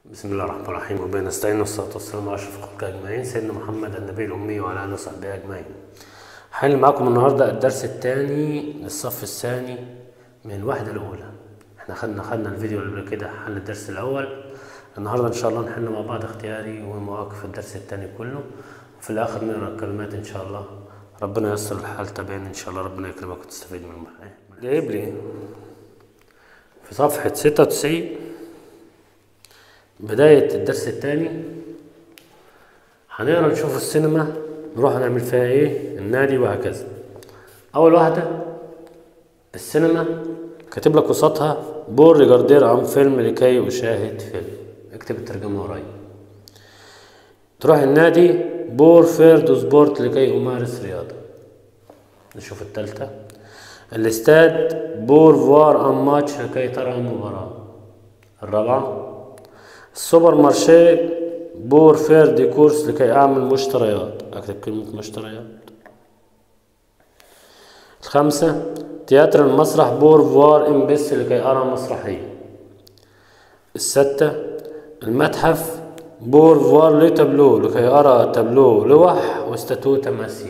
بسم الله الرحمن الرحيم وبه نستعين والصلاة والسلام على أشرف الخلق أجمعين سيدنا محمد النبي الأمي وعلى آله وصحبه أجمعين حل معاكم النهاردة الدرس الثاني للصف الثاني من الوحدة الأولى احنا خدنا خدنا الفيديو اللي قبل كده حل الدرس الأول النهاردة إن شاء الله نحل مع بعض اختياري ومواقف الدرس الثاني كله وفي الآخر نقرأ الكلمات إن شاء الله ربنا ييسر الحال تابعني إن شاء الله ربنا يكرمك وتستفيد من المحل جايب لي في صفحة ستة وتسعين بداية الدرس الثاني هنقرا نشوف السينما نروح نعمل فيها ايه النادي وهكذا اول واحدة السينما كاتب لك وسطها بور ريجاردير عن فيلم لكي اشاهد فيلم اكتب الترجمة ورايا تروح النادي بور فير دو سبورت لكي امارس رياضة نشوف التالتة الاستاد بور فوار ان ماتش لكي ترى مباراة الرابعة السوبر مارشي بور فير دي كورس لكي اعمل مشتريات اكتب كلمة مشتريات الخامسة تياتر المسرح بور فوار ام بس لكي ارى مسرحية الستة المتحف بور فوار لي تابلو لكي ارى تابلو لوح واستاتو تماثيل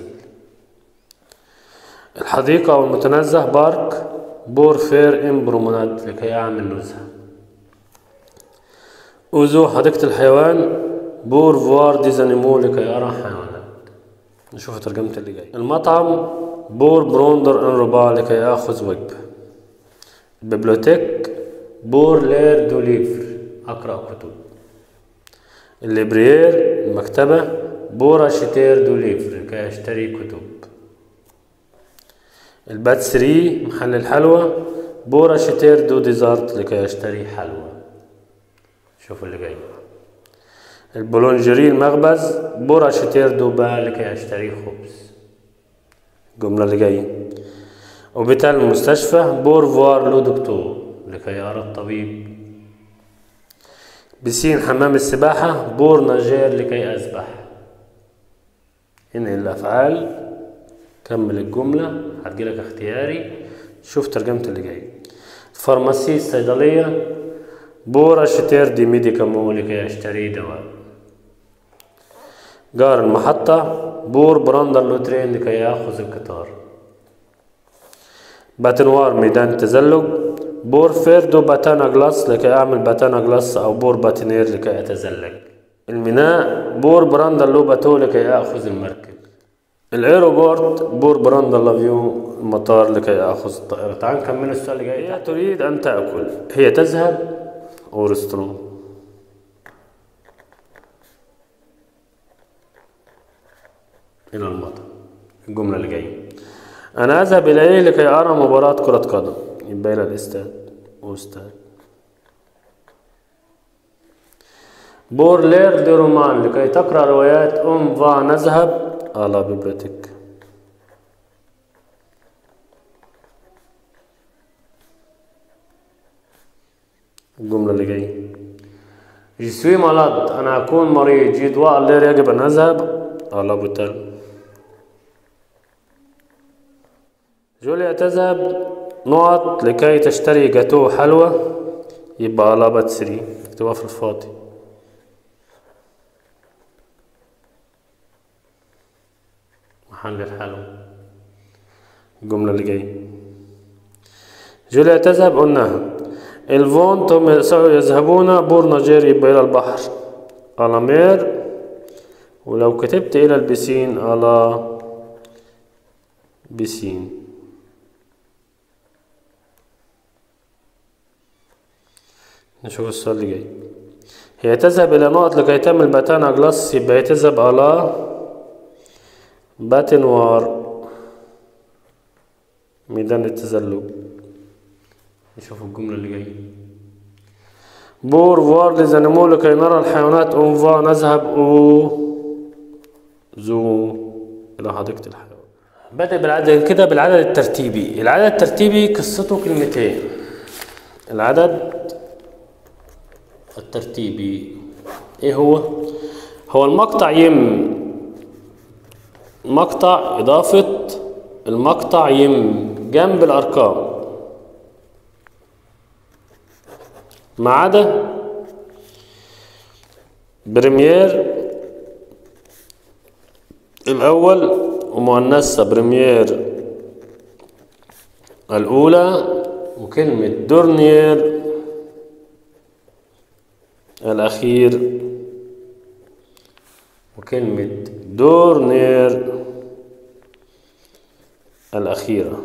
الحديقة او المتنزه بارك بور فير ام بروموناد لكي اعمل نزهة أوزو حديقة الحيوان بور فوار دي زانيمو لكي أرى حيوانات نشوف ترجمة اللي جاي المطعم بور بروندر ان رباع لكي آخذ وجبة الببليوتيك بور لير دو ليفر أقرأ كتب الليبرير المكتبة بور أشتير دو ليفر لكي أشتري كتب الباتسري محل الحلوى بور أشتير دو ديزارت لكي أشتري حلوى شوفوا اللي جاي البولونجري المخبز بور اشتير دوبا لكي اشتري خبز الجملة اللي جاية وبتاع المستشفى بور فوار لو دكتور لكي أرى الطبيب بسين حمام السباحة بور ناجير لكي أسبح هنا الأفعال كمل الجملة هتجيلك اختياري شوف ترجمة اللي جاي فارماسي الصيدلية بور اشتير دي ميديكامو لكي اشتري دواء جار المحطة بور براندر لوترين لكي ياخذ القطار باتنوار ميدان تزلج بور فيردو باتانا جلاس لكي اعمل باتانا جلاس او بور باتينير لكي اتزلج الميناء بور براندر لو باتو لكي اخذ المركب الايروبورت بور براندر لافيو المطار لكي اخذ الطائرة تعال نكمل السؤال اللي جاي هي تريد ان تاكل هي تذهب أو ريستوران إلى المطعم الجملة اللي جاية أنا أذهب إليه لكي أرى مباراة كرة قدم يبقى إلى الاستاد واستاد بورلير دي رومان لكي تقرأ روايات أم فا نذهب على بيبريتك الجملة اللي جاية جسوي مرض أنا أكون مريض جي دواء الليل يجب أن أذهب على بوتال جوليا تذهب نقط لكي تشتري جاتو حلوى يبقى على باتسري اكتبها في الفاضي محل الحلوى الجملة اللي جاية جوليا تذهب قلناها الفون هم يذهبون بور ناجير يبقى إلى البحر على مير ولو كتبت إلى البسين على بسين نشوف السؤال اللي جاي هي تذهب إلى نقط لكي تعمل باتانا جلاس يبقى هي تذهب على باتنوار ميدان التزلج نشوف الجملة اللي جاية بور فوار لزنمو لكي نرى الحيوانات أنفا نذهب أو زو إلى حديقة الحيوان بدأ بالعدد كده بالعدد الترتيبي العدد الترتيبي قصته كلمتين العدد الترتيبي ايه هو هو المقطع يم مقطع إضافة المقطع يم جنب الأرقام ما عدا بريمير الأول ومؤنثة بريمير الأولى وكلمة دورنير الأخير وكلمة دورنير الأخيرة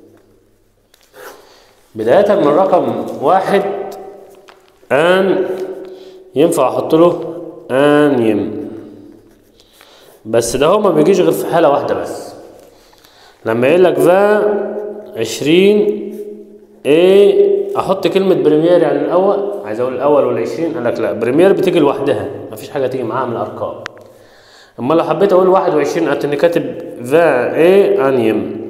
بداية من رقم واحد آن ينفع أحط له آن يم بس ده هو ما بيجيش غير في حالة واحدة بس لما يقول لك ذا عشرين ايه احط كلمة بريمير يعني الاول عايز اقول الاول والعشرين قال لك لا بريمير بتيجي لوحدها مفيش حاجة تيجي معاها من الارقام اما لو حبيت اقول واحد وعشرين اتني كاتب ذا ايه انيم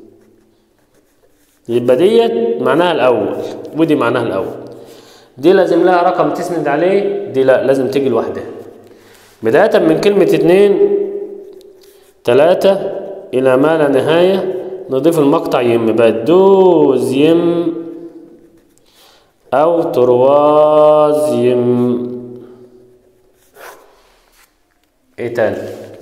يبقى ديت معناها الاول ودي معناها الاول دي لازم لها رقم تسند عليه دي لا لازم تيجي لوحدها بداية من كلمة اتنين تلاتة إلى ما لا نهاية نضيف المقطع يم بقى دوز يم أو ترواز يم إيه تاني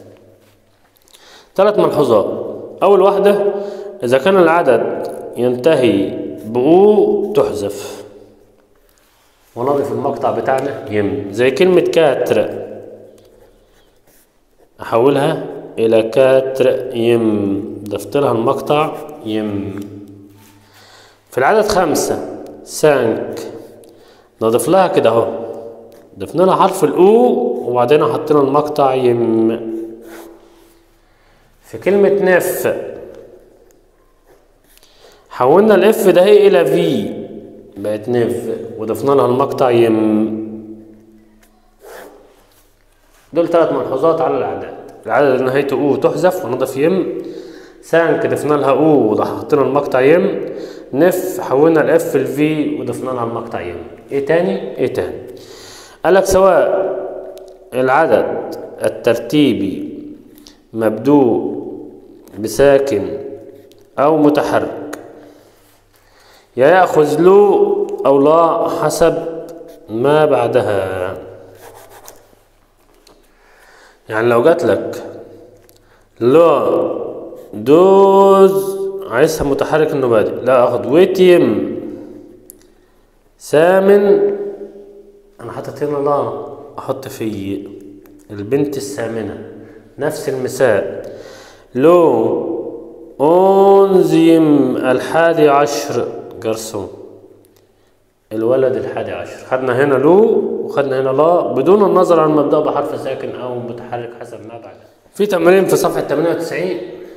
ثلاث ملحوظات أول واحدة إذا كان العدد ينتهي بأو تحذف ونضيف المقطع بتاعنا يم زي كلمة كاتر أحولها إلى كاتر يم ضفت لها المقطع يم في العدد خمسة سانك نضيف لها كده اهو ضفنا لها حرف الأو وبعدين حطينا المقطع يم في كلمة نف حولنا الاف ده هي إلى في بقت نف وضفنا لها المقطع يم دول ثلاث ملحوظات على الأعداد العدد اللي نهايته أو تحذف ونضف يم سانك ضفنا لها أو وحطينا المقطع يم نف حولنا الاف الفي وضفنا لها المقطع يم ايه تاني ايه تاني قالك سواء العدد الترتيبي مبدوء بساكن أو متحرك يا يأخذ له أو لا حسب ما بعدها يعني لو جات لك لا دوز عايزها متحرك انه بادئ لا اخد ويتيم سامن انا حاطط هنا لا احط في البنت الثامنة نفس المثال لو أنزيم الحادي عشر جرسون الولد الحادي عشر خدنا هنا لو وخدنا هنا لا بدون النظر عن مبدأ بحرف ساكن أو متحرك حسب ما بعد في تمرين في صفحة 98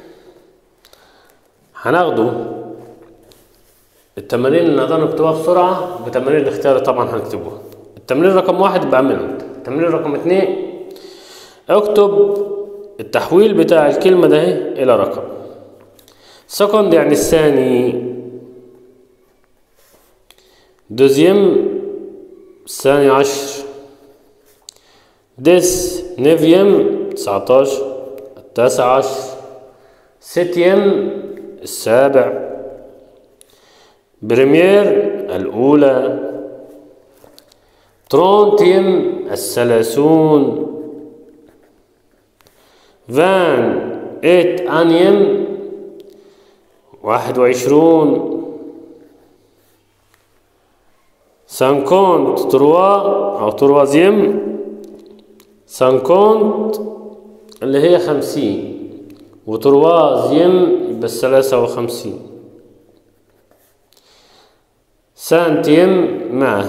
هناخده التمارين اللي نقدر نكتبها بسرعة وتمارين الاختيار طبعا هنكتبوها التمرين رقم واحد بعمله انت التمرين رقم اتنين اكتب التحويل بتاع الكلمة ده إلى رقم سكند يعني الثاني دوزيام الثاني عشر ديس نيفيام تسعتاشر التاسع عشر ستيام السابع بريمير الأولى ترونتيم الثلاثون فان إيت أنيم واحد وعشرون سانكونت تروا أو تروازيم سانكونت اللي هي خمسين وتروازيم يبقى الثلاثة وخمسين سانتيم معه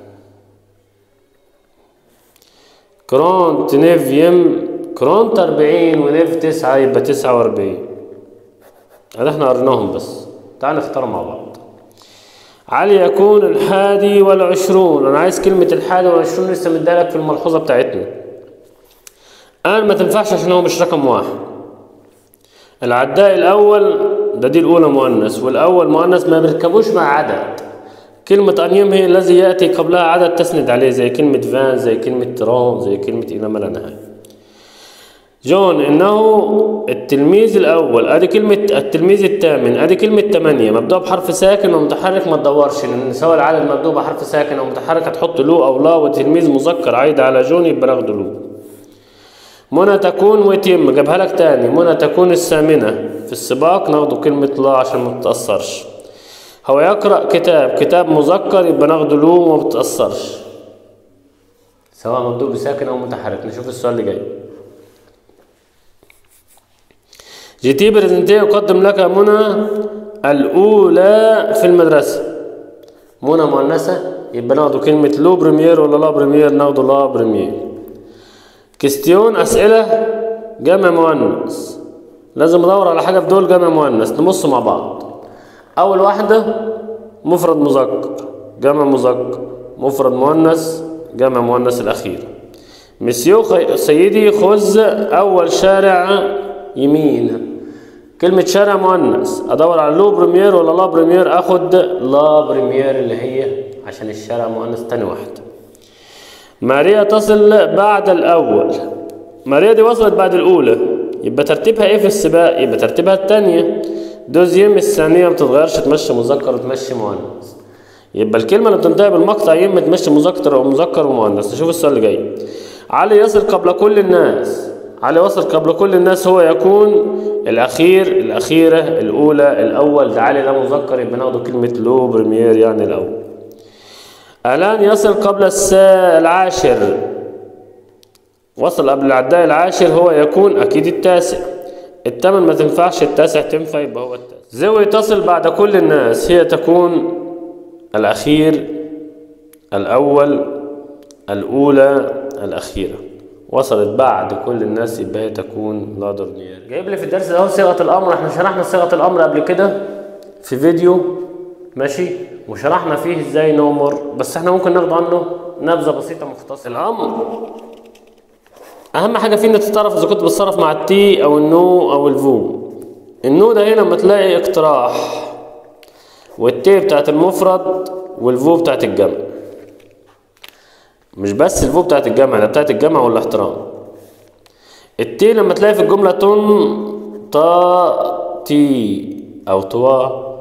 كرونت نيفيم كرونت أربعين ونيف تسعة يبقى تسعة وأربعين هذا احنا قريناهم بس تعال نختار مع بعض علي يكون الحادي والعشرون أنا عايز كلمة الحادي والعشرون لسه مديلك في الملحوظة بتاعتنا الآن ما تنفعش عشان هو مش رقم واحد العداء الأول ده دي الأولى مؤنث والأول مؤنث ما بيركبوش مع عدد كلمة أنيم هي الذي يأتي قبلها عدد تسند عليه زي كلمة فان زي كلمة ترون زي كلمة إلى ما لا نهاية جون إنه التلميذ الأول أدي كلمة التلميذ الثامن أدي كلمة تمانية مبدوء بحرف ساكن ومتحرك ما تدورش لأن سواء العدد مبدوء بحرف ساكن أو متحرك هتحط له أو لا وتلميذ مذكر عايد على جون يبقى ناخده له منى تكون وتم جابها لك تاني منى تكون الثامنة في السباق ناخده كلمة لا عشان ما تتأثرش هو يقرأ كتاب كتاب مذكر يبقى ناخده له وما بتأثرش سواء مبدوء بساكن أو متحرك نشوف السؤال اللي جاي جيتي برزنتي يقدم لك منى الأولى في المدرسة منى مؤنثة يبقى ناخده كلمة لو بريمير ولا لا بريمير ناخده لا بريمير كستيون أسئلة جمع مؤنث لازم ندور على حاجة في دول جمع مؤنث نبص مع بعض أول واحدة مفرد مذكر جمع مذكر مفرد مؤنث جمع مؤنث الأخير مسيو خي... سيدي خذ أول شارع يمين كلمة شارع مؤنث أدور على لو بريمير ولا لا بريمير أخد لا بريمير اللي هي عشان الشارع مؤنث تاني واحدة ماريا تصل بعد الأول ماريا دي وصلت بعد الأولى يبقى ترتيبها إيه في السباق يبقى ترتيبها التانية دوزيم الثانية ما بتتغيرش تمشي مذكر وتمشي مؤنث يبقى الكلمة اللي بتنتهي بالمقطع يا إما تمشي مذكر أو مذكر ومؤنث نشوف السؤال اللي جاي علي يصل قبل كل الناس علي وصل قبل كل الناس هو يكون الأخير الأخيرة الأولى الأول ده علي ده مذكر يبقى ناخده كلمة لو بريمير يعني الأول الآن يصل قبل الساعة العاشر وصل قبل العداء العاشر هو يكون أكيد التاسع الثامن ما تنفعش التاسع تنفع يبقى هو التاسع زوي تصل بعد كل الناس هي تكون الأخير الأول الأولى الأخيرة وصلت بعد كل الناس يبقى هي تكون لا درنيال جايب لي في الدرس ده اهو صيغة الأمر احنا شرحنا صيغة الأمر قبل كده في فيديو ماشي وشرحنا فيه ازاي نؤمر بس احنا ممكن ناخد عنه نبذة بسيطة مختصرة الأمر أهم حاجة فيه إنك تعرف إذا كنت بتصرف مع التي أو النو أو الفو النو ده هنا لما تلاقي اقتراح والتي بتاعت المفرد والفو بتاعت الجمع مش بس الفو بتاعت الجمع ده بتاعت الجمع والاحترام التي لما تلاقي في الجملة تن تا تي أو توا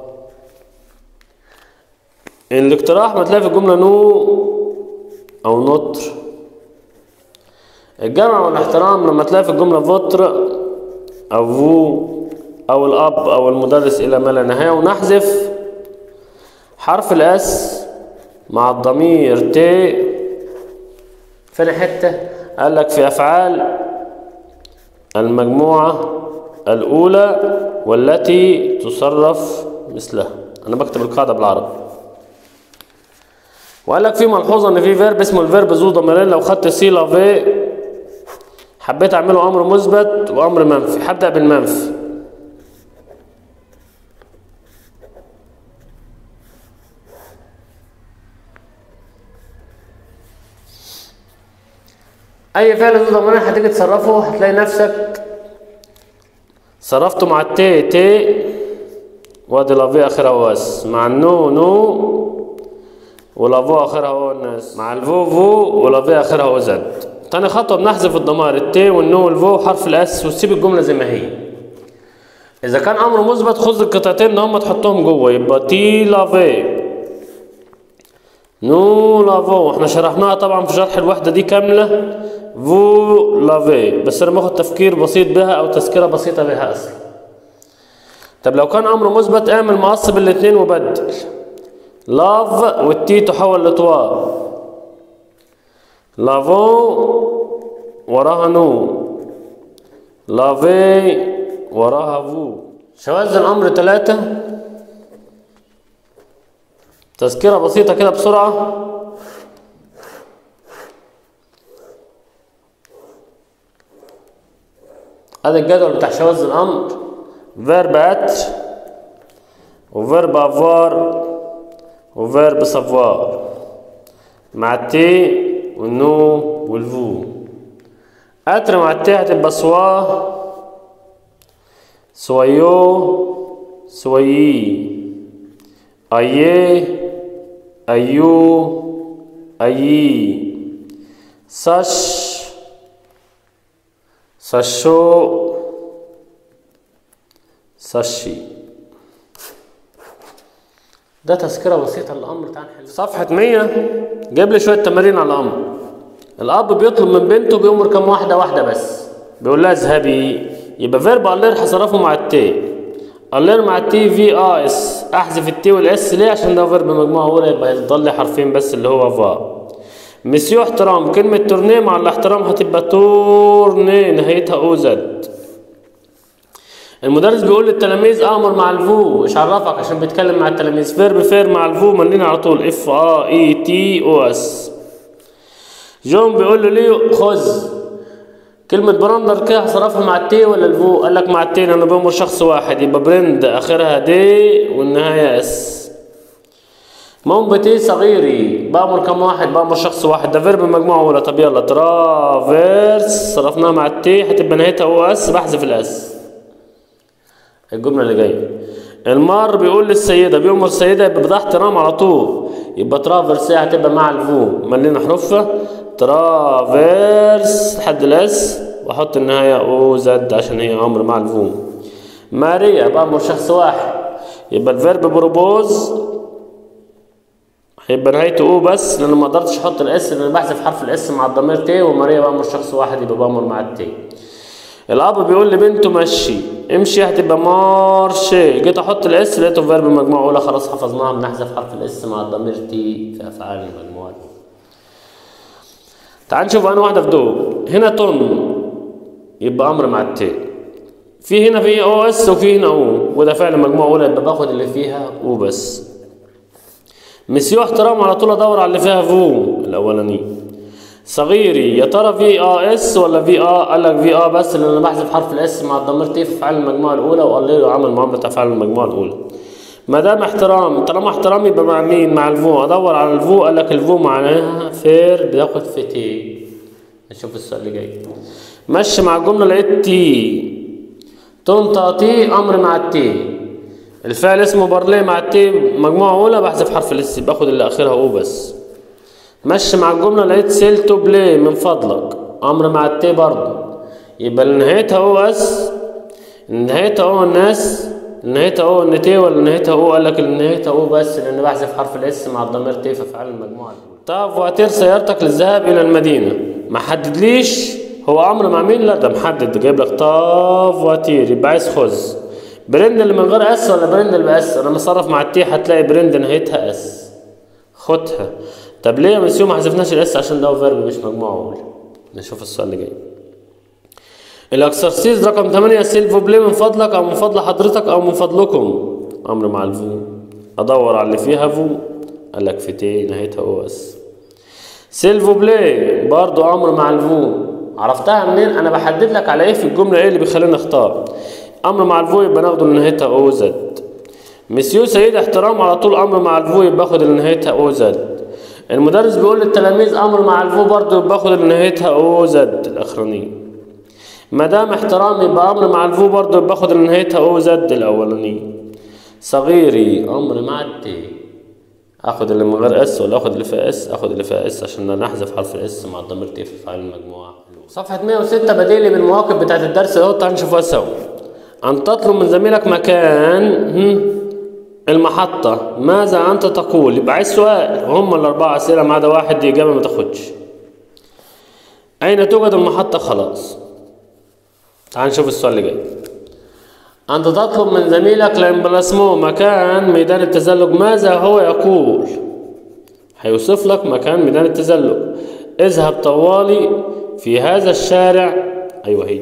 الاقتراح ما تلاقي في الجملة نو أو نطر الجمع والاحترام لما تلاقي في الجملة فطر أو فو أو الأب أو المدرس إلى ما لا نهاية ونحذف حرف الأس مع الضمير ت فين حتة قال لك في أفعال المجموعة الأولى والتي تصرف مثلها أنا بكتب القاعدة بالعربي وقال لك في ملحوظة إن في فيرب اسمه الفيرب ذو ضميرين لو خدت سي لافي حبيت أعمله أمر مثبت وأمر منفي هبدأ بالمنفي اي فعل ذو ضميرين هتيجي تصرفه هتلاقي نفسك صرفته مع التي تي وادي لافي اخرها واس مع النو نو ولافو اخرها هو الناس مع الفو فو ولافي اخرها هو زد تاني خطوه بنحذف الضمائر التي والنو والفو وحرف الاس وتسيب الجمله زي ما هي اذا كان امر مثبت خذ القطعتين اللي هم تحطهم جوه يبقى تي لافي نو لافو احنا شرحناها طبعا في شرح الوحدة دي كاملة فو لافي بس انا باخد تفكير بسيط بها او تذكرة بسيطة بها اصلا طب لو كان امر مثبت اعمل مقص بالاتنين وبدل لاف والتي تحول لتوا لافو وراها نو لافي وراها فو شواذ الامر ثلاثة تذكرة بسيطة كده بسرعة ادي الجدول بتاع شواذ الامر فيرب اتر وفيرب افوار وفيرب سافوار مع التي والنو والفو اتر مع التي هتبقى سوا سويو سويي ايه ايو ايي سش ساشو ساشي ده تذكرة بسيطة للأمر تعال نحل صفحة 100 جايب لي شوية تمارين على الأمر الأب بيطلب من بنته بيأمر كام واحدة واحدة بس بيقول لها اذهبي يبقى فيرب ألير هصرفه مع التي ألير مع التي في آ اس أحذف التي والإس ليه عشان ده فيرب مجموعة أولى يبقى يفضل لي حرفين بس اللي هو فا مسيو احترام كلمة تورنيه مع الاحترام هتبقى تورنيه نهايتها او زد المدرس بيقول للتلاميذ امر مع الفو ايش عرفك عشان بيتكلم مع التلاميذ فيرب فير مع الفو ملينا على طول اف ا اي تي او اس جون بيقول له ليه خذ كلمة براندر كده هصرفها مع التي ولا الفو قال لك مع التي لانه بيأمر شخص واحد يبقى برند اخرها دي والنهاية اس منبتي صغيري بأمر كم واحد بأمر شخص واحد ده فيرب مجموعة أولى طب يلا ترافيرس صرفناها مع التي هتبقى نهايتها او اس بحذف الاس الجملة اللي جاية المار بيقول للسيدة بيأمر السيدة يبقى بده احترام على طول يبقى ترافيرس هتبقى مع الفو ملينا حروفها ترافيرس لحد الاس واحط النهاية او زد عشان هي امر مع الفو ماريا بأمر شخص واحد يبقى الفيرب بروبوز هيبقى نهايته او بس لان ما قدرتش احط الاس لان بحذف حرف الاس مع الضمير تي وماريا بامر شخص واحد يبقى بامر مع التي الاب بيقول لبنته مشي امشي هتبقى مارشي جيت احط الاس لقيته فيرب مجموعه اولى خلاص حفظناها بنحذف حرف الاس مع الضمير تي في افعال المجموعه تعال نشوف انا واحده في دول هنا طن يبقى امر مع التي في هنا في او اس وفي هنا او وده فعل مجموعه اولى يبقى باخد اللي فيها او بس مسيو احترام على طول ادور على اللي فيها فو الاولاني صغيري يا ترى في ا اس ولا في ا قال لك في ا بس لان انا بحذف حرف الاس مع الضمير تي في افعال المجموعه الاولى وقال لي عمل معامله افعال المجموعه الاولى ما دام احترام طالما احترام يبقى مع مين مع الفو ادور على الفو قال لك الفو معناها فير بياخد في تي نشوف السؤال اللي جاي مشي مع الجمله لقيت تي تنطق تي امر مع التي الفعل اسمه بارليه مع التي مجموعة أولى بحذف حرف الاس باخد اللي آخرها أو بس مشي مع الجملة لقيت سيل تو بلاي من فضلك أمر مع التي برضه يبقى اللي نهايتها أو اس نهايتها أو الناس نهايتها أو ان تي ولا نهايتها أو قال لك اللي نهايتها أو بس لأن بحذف حرف الاس مع الضمير تي في أفعال المجموعة الأولى طب واتير سيارتك للذهاب إلى المدينة ما حددليش هو أمر مع مين لا ده محدد جايب لك طاف واتير يبقى عايز خذ برند اللي من غير اس ولا برند اللي باس انا مصرف مع التي هتلاقي برند نهايتها اس خدها طب ليه يا مسيو ما حذفناش الاس عشان ده فيرب مش مجموعه اولى نشوف السؤال اللي جاي الاكسرسيز رقم 8 سيلفو بلاي من فضلك او من فضل حضرتك او من فضلكم امر مع الفو ادور على اللي فيها فو قال لك في تي نهايتها او اس سيلفو بلاي برضو امر مع الفو عرفتها منين انا بحدد لك على ايه في الجمله ايه اللي بيخليني اختار امر مع الفو يبقى ناخده اللي نهايتها او زد مسيو سيد احترام على طول امر مع الفو يبقى باخد اللي نهايتها او زد المدرس بيقول للتلاميذ امر مع الفو برضه يبقى باخد اللي نهايتها او زد الاخرانيه ما دام احترام يبقى امر مع الفو برضه يبقى باخد اللي نهايتها او زد الاولانيه صغيري امر مع التي اخد اللي من غير اس ولا اخد اللي فيها اس اخد اللي فيها اس عشان نحذف حرف الاس مع الضمير تي في فعل المجموعه صفحه 106 بديلي بالمواقف بتاعت الدرس اهو تعال نشوفها سوا أن تطلب من زميلك مكان المحطة ماذا أنت تقول يبقى عايز سؤال وهم الأربع أسئلة ما عدا واحد دي إجابة ما تاخدش أين توجد المحطة خلاص تعال نشوف السؤال اللي جاي أنت تطلب من زميلك لإمبلاسمو مكان ميدان التزلج ماذا هو يقول هيوصف لك مكان ميدان التزلج اذهب طوالي في هذا الشارع أيوه هي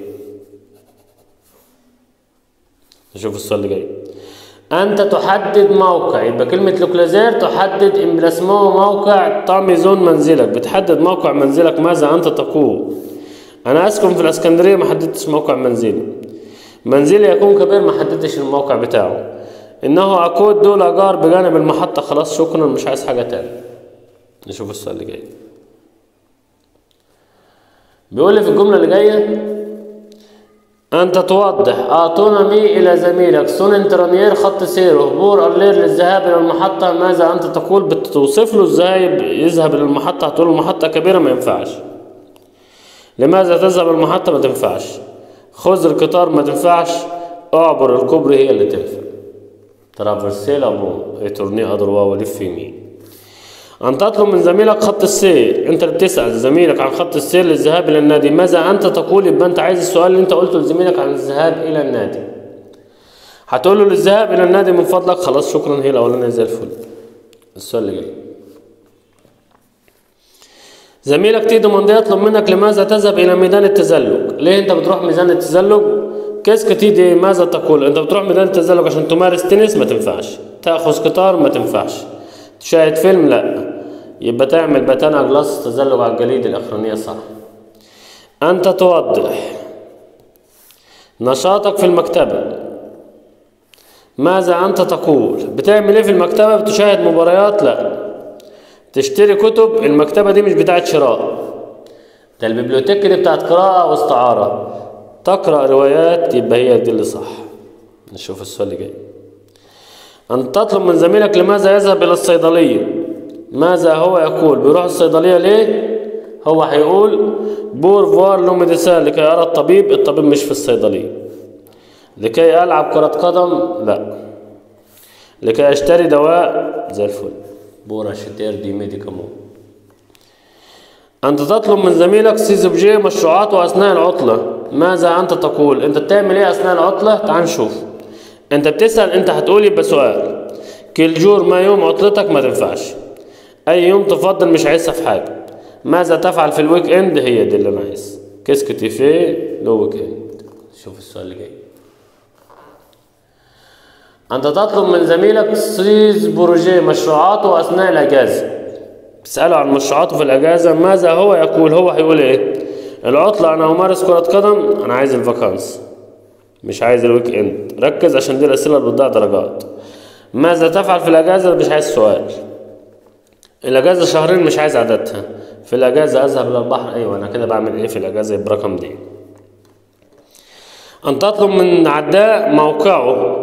نشوف السؤال اللي جاي أنت تحدد موقع يبقى كلمة لوكلازير تحدد إمبلاسمو موقع طاميزون منزلك بتحدد موقع منزلك ماذا أنت تقول أنا أسكن في الإسكندرية ما حددتش موقع منزلي منزلي يكون كبير ما حددتش الموقع بتاعه إنه أكود دول أجار بجانب المحطة خلاص شكرا مش عايز حاجة تاني نشوف السؤال اللي جاي بيقول لي في الجملة اللي جاية أنت توضح أوتونومي إلى زميلك سون انترانيير خط سيره بور الليل للذهاب إلى المحطة ماذا أنت تقول بتوصف له إزاي يذهب إلى المحطة هتقول المحطة كبيرة ما ينفعش لماذا تذهب المحطة ما تنفعش خذ القطار ما تنفعش اعبر الكوبري هي اللي تنفع ترافرسي لابو تورني ادروا ولف يمين أن تطلب من زميلك خط السير أنت اللي بتسأل زميلك عن خط السير للذهاب إلى النادي ماذا أنت تقول يبقى أنت عايز السؤال اللي أنت قلته لزميلك عن الذهاب إلى النادي هتقول له للذهاب إلى النادي من فضلك خلاص شكرا هي الأولانية زي الفل السؤال اللي جاي زميلك تيدو موندي يطلب منك لماذا تذهب إلى ميدان التزلج ليه أنت بتروح ميدان التزلج كيسك تيدي ماذا تقول أنت بتروح ميدان التزلج عشان تمارس تنس ما تنفعش تأخذ قطار ما تنفعش تشاهد فيلم لا يبقى تعمل بتانا جلاس تزلج على الجليد الأخرانية صح أنت توضح نشاطك في المكتبة ماذا أنت تقول بتعمل إيه في المكتبة بتشاهد مباريات لا تشتري كتب المكتبة دي مش بتاعت شراء ده البيبليوتيك دي بتاعت قراءة واستعارة تقرأ روايات يبقى هي دي اللي صح نشوف السؤال اللي جاي أن تطلب من زميلك لماذا يذهب إلى الصيدلية ماذا هو يقول بيروح الصيدلية ليه هو هيقول بور فوار لو ميديسان لكي أرى الطبيب الطبيب مش في الصيدلية لكي ألعب كرة قدم لا لكي أشتري دواء زي الفل بورا شتير دي ميديكامون أنت تطلب من زميلك سيزوبجي مشروعاته أثناء العطلة ماذا أنت تقول أنت بتعمل إيه أثناء العطلة تعال نشوف أنت بتسأل أنت هتقول يبقى سؤال كل جور ما يوم عطلتك ما تنفعش أي يوم تفضل مش عايزها في حاجة ماذا تفعل في الويك إند هي دي اللي أنا عايز كيسك تيفي لو ويك إند شوف السؤال اللي جاي أنت تطلب من زميلك سيز بروجي مشروعاته أثناء الأجازة تسأله عن مشروعاته في الأجازة ماذا هو يقول هو هيقول إيه العطلة أنا أمارس كرة قدم أنا عايز الفاكانس مش عايز الويك إند ركز عشان دي الأسئلة اللي بتضيع درجات ماذا تفعل في الأجازة مش عايز سؤال الأجازة شهرين مش عايز عددها في الأجازة أذهب إلى البحر أيوة أنا كده بعمل إيه في الأجازة برقم دي أن تطلب من عداء موقعه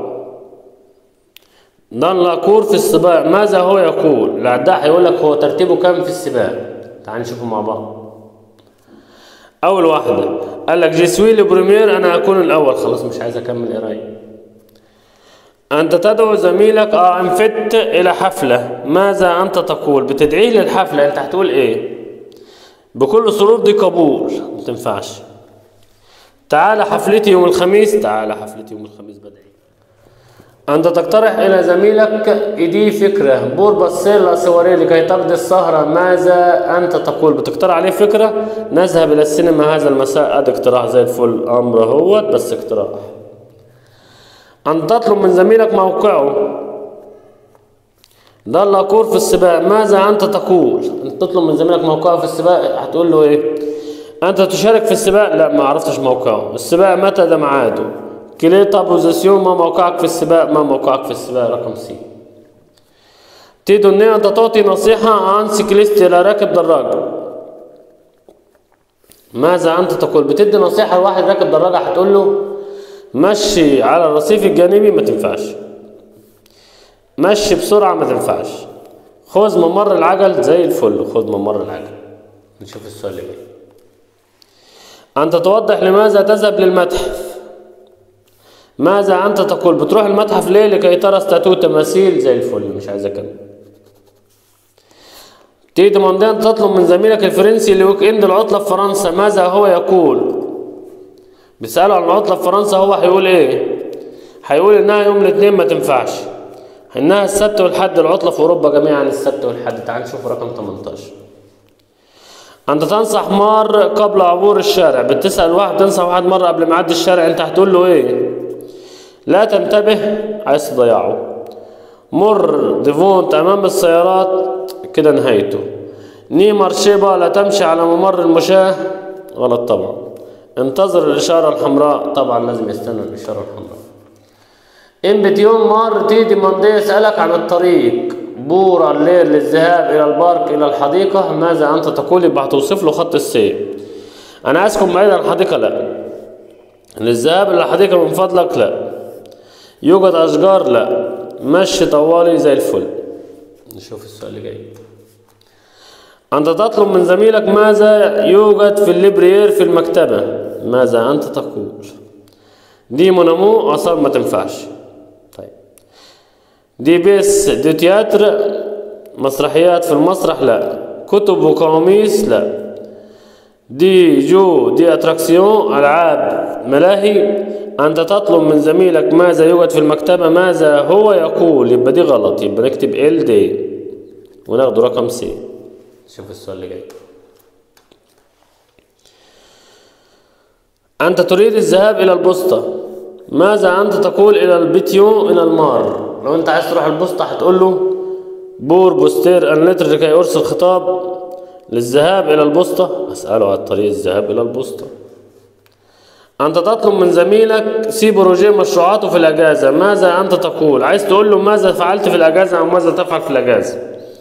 دان لاكور في السباق ماذا هو يقول العداء هيقول لك هو ترتيبه كام في السباق تعال نشوفه مع بعض اول واحده قال لك جيسوي لبريمير انا اكون الاول خلاص مش عايز اكمل قرايه انت تدعو زميلك اه انفت الى حفله ماذا انت تقول بتدعيه للحفله انت هتقول ايه بكل سرور دي قبول ما تنفعش تعال حفلتي يوم الخميس تعال حفلتي يوم الخميس بدعي أنت تقترح إلى زميلك إيدي فكرة بور بصيلا سواري لكي تقضي السهرة ماذا أنت تقول بتقترح عليه فكرة نذهب إلى السينما هذا المساء أدي اقتراح زي الفل أمر هو بس اقتراح أن تطلب من زميلك موقعه ضل كور في السباق ماذا أنت تقول أنت تطلب من زميلك موقعه في السباق هتقول له إيه أنت تشارك في السباق لا ما عرفتش موقعه السباق متى ده ميعاده كليتا بوزيسيون ما موقعك في السباق ما موقعك في السباق رقم سي تيدو ان انت تعطي نصيحة عن سيكليست الى راكب دراجة ماذا انت تقول بتدي نصيحة لواحد راكب دراجة هتقول له مشي على الرصيف الجانبي ما تنفعش مشي بسرعة ما تنفعش خذ ممر العجل زي الفل خذ ممر العجل نشوف السؤال اللي جاي أنت توضح لماذا تذهب للمتحف ماذا أنت تقول بتروح المتحف ليه لكي ترى ستاتو تماثيل زي الفل مش عايز أكمل تيجي موندان تطلب من زميلك الفرنسي لويك اند العطلة في فرنسا ماذا هو يقول بيسأله عن العطلة في فرنسا هو هيقول ايه هيقول انها يوم الاثنين ما تنفعش انها السبت والحد العطلة في اوروبا جميعا السبت والحد تعال نشوف رقم 18 انت تنصح مار قبل عبور الشارع بتسأل واحد تنصح واحد مرة قبل ما يعدي الشارع انت هتقول له ايه لا تنتبه عايز تضيعه مر ديفونت امام السيارات كده نهايته ني مارشيبا لا تمشي على ممر المشاة غلط طبعا انتظر الإشارة الحمراء طبعا لازم يستنى الإشارة الحمراء إن بتيوم مار تيدي مندي يسألك عن الطريق بورا الليل للذهاب إلى البارك إلى الحديقة ماذا أنت تقول يبقى هتوصف له خط السير أنا عايزكم بعيد عن الحديقة لا للذهاب إلى الحديقة من فضلك لا يوجد أشجار لا مشي طوالي زي الفل نشوف السؤال اللي جاي أنت تطلب من زميلك ماذا يوجد في الليبرير في المكتبة ماذا أنت تقول دي مونامو أصلا ما تنفعش طيب دي بيس دي تياتر مسرحيات في المسرح لا كتب وقواميس لا دي جو دي اتراكسيون العاب ملاهي انت تطلب من زميلك ماذا يوجد في المكتبه ماذا هو يقول يبقى دي غلط يبقى نكتب ال دي وناخد رقم سي شوف السؤال اللي جاي أنت تريد الذهاب إلى البسطة ماذا أنت تقول إلى البيتيو إلى المار لو أنت عايز تروح البسطة هتقول له بور بوستير النتر لكي أرسل خطاب للذهاب إلى البسطة أسأله على الطريق الذهاب إلى البسطة أنت تطلب من زميلك سي بروجيه مشروعاته في الأجازة ماذا أنت تقول عايز تقول له ماذا فعلت في الأجازة أو ماذا تفعل في الأجازة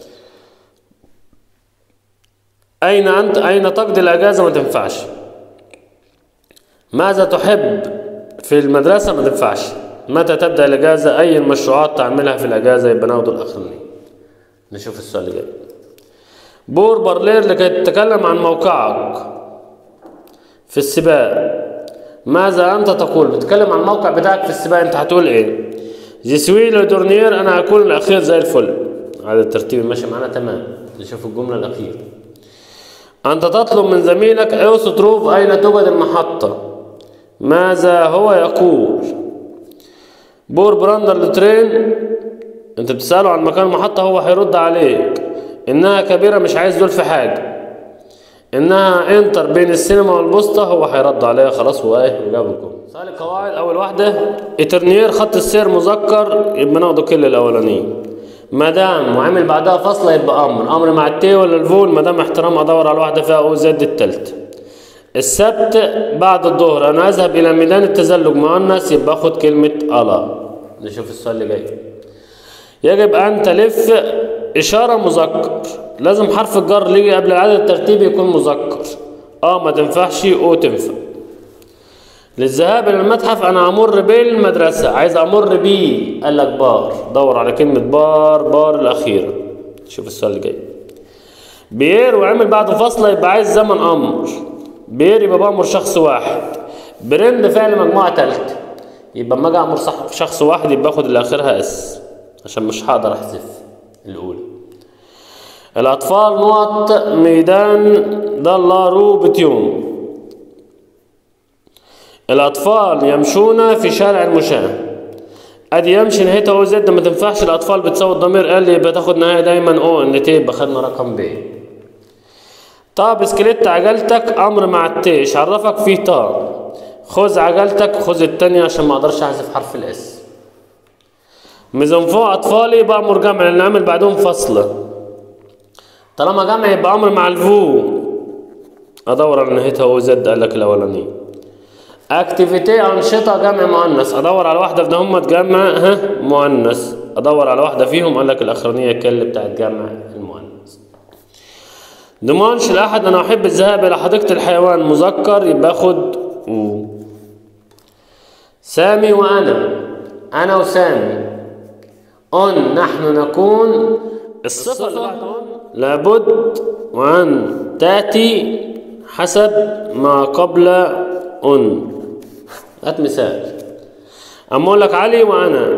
أين أنت أين تقضي الأجازة ما تنفعش ماذا تحب في المدرسة ما تنفعش متى تبدأ الأجازة أي المشروعات تعملها في الأجازة يبقى ناخده الأخراني نشوف السؤال اللي جاي بور برلير لكي تتكلم عن موقعك في السباق ماذا أنت تقول بتتكلم عن الموقع بتاعك في السباق أنت هتقول إيه جسوي لدورنير أنا هكون الأخير زي الفل هذا الترتيب ماشي معانا تمام نشوف الجملة الأخيرة أنت تطلب من زميلك أوس تروف أين توجد المحطة ماذا هو يقول بور براندر لترين أنت بتسأله عن مكان المحطة هو هيرد عليك إنها كبيرة مش عايز دول في حاجة إنها انتر بين السينما والبوسطة هو هيرد عليها خلاص هو إيه وجاب الجملة سؤال القواعد أول واحدة إترنير خط السير مذكر يبقى ناخده كل الأولانية ما دام وعمل بعدها فاصلة يبقى أمر أمر مع التي ولا الفول ما دام احترام أدور على واحدة فيها أو زد التالتة السبت بعد الظهر أنا أذهب إلى ميدان التزلج مؤنث يبقى أخد كلمة ألا نشوف السؤال اللي جاي يجب أن تلف إشارة مذكر لازم حرف الجر اللي يجي قبل العدد الترتيبي يكون مذكر اه ما تنفعش او تنفع للذهاب الى المتحف انا امر بالمدرسه عايز امر بيه قال لك بار دور على كلمه بار بار الاخيره شوف السؤال اللي جاي بير وعمل بعده فاصله يبقى عايز زمن امر بير يبقى بامر شخص واحد برند فعل مجموعه ثالثه يبقى اما اجي امر صح شخص واحد يبقى اخد اللي اخرها اس عشان مش هقدر احذف الاولى الأطفال نقط ميدان دلارو بتيوم الأطفال يمشون في شارع المشاة أدي يمشي نهايتها أو زد ما تنفعش الأطفال بتساوي الضمير قال لي يبقى تاخد نهاية دايما أو إن تي يبقى خدنا رقم ب طا بسكليت عجلتك أمر مع التيش عرفك فيه طا خذ عجلتك خذ التانية عشان ما أقدرش أحذف حرف الإس ميزانفو أطفالي بأمر جمع لأن عامل بعدهم فصلة طالما جمع يبقى امر مع الفو ادور على نهايتها هو زد قال لك الاولاني اكتيفيتي انشطه جمع مؤنث ادور على واحده في هم جمع ها مؤنث ادور على واحده فيهم قال لك الاخرانيه كل بتاعت جمع المؤنث دمانش الاحد انا احب الذهاب الى حديقه الحيوان مذكر يبقى اخد و سامي وانا انا وسامي ان نحن نكون الصفه اللي بعد أن لابد وأن تأتي حسب ما قبل أن هات مثال أما أقول لك علي وأنا